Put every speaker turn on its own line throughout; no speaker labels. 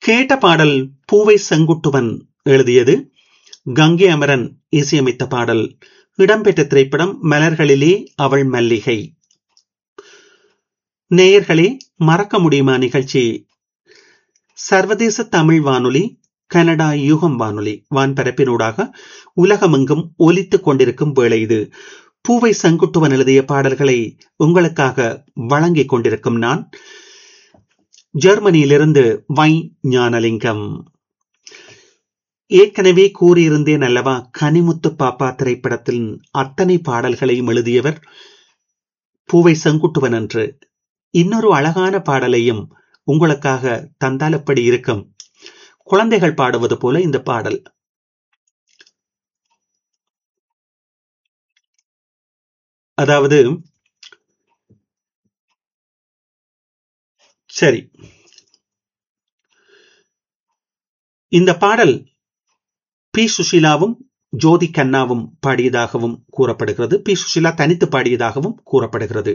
கேட்ட பாடல் பூவை செங்குட்டுவன் எழுதியது கங்கை அமரன் இசையமைத்த பாடல் இடம்பெற்ற திரைப்படம் மலர்களிலே அவள் மல்லிகை நேயர்களே மறக்க முடியுமா நிகழ்ச்சி சர்வதேச தமிழ் வானொலி கனடா யூகம் வானொலி வான்பரப்பினூடாக உலகமெங்கும் ஒலித்துக் கொண்டிருக்கும் வேளை இது பூவை செங்குட்டுவன் எழுதிய பாடல்களை உங்களுக்காக வழங்கிக் கொண்டிருக்கும் நான் ஜெர்மனியிலிருந்து வை ஞானலிங்கம் ஏற்கனவே கூறியிருந்தேன் அல்லவா கனிமுத்து பாப்பா திரைப்படத்தின் அத்தனை பாடல்களையும் எழுதியவர் பூவை செங்குட்டுவன் என்று இன்னொரு அழகான பாடலையும் உங்களுக்காக தந்தால் எப்படி இருக்கும் குழந்தைகள் பாடுவது போல இந்த பாடல் அதாவது சரி இந்த பாடல் பி சுஷிலாவும் ஜோதி கண்ணாவும் பாடியதாகவும் கூறப்படுகிறது பி சுஷிலா தனித்து பாடியதாகவும் கூறப்படுகிறது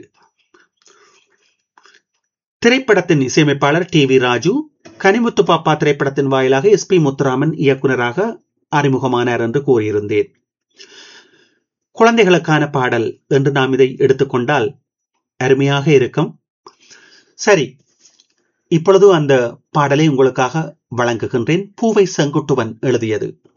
திரைப்படத்தின் இசையமைப்பாளர் டி வி ராஜு கனிமுத்து பாப்பா திரைப்படத்தின் வாயிலாக எஸ் பி முத்துராமன் இயக்குநராக அறிமுகமானார் என்று கூறியிருந்தேன் குழந்தைகளுக்கான பாடல் என்று நாம் இதை எடுத்துக்கொண்டால் அருமையாக இருக்கும் சரி இப்பொழுது அந்த பாடலை உங்களுக்காக வழங்குகின்றேன் பூவை செங்குட்டுவன் எழுதியது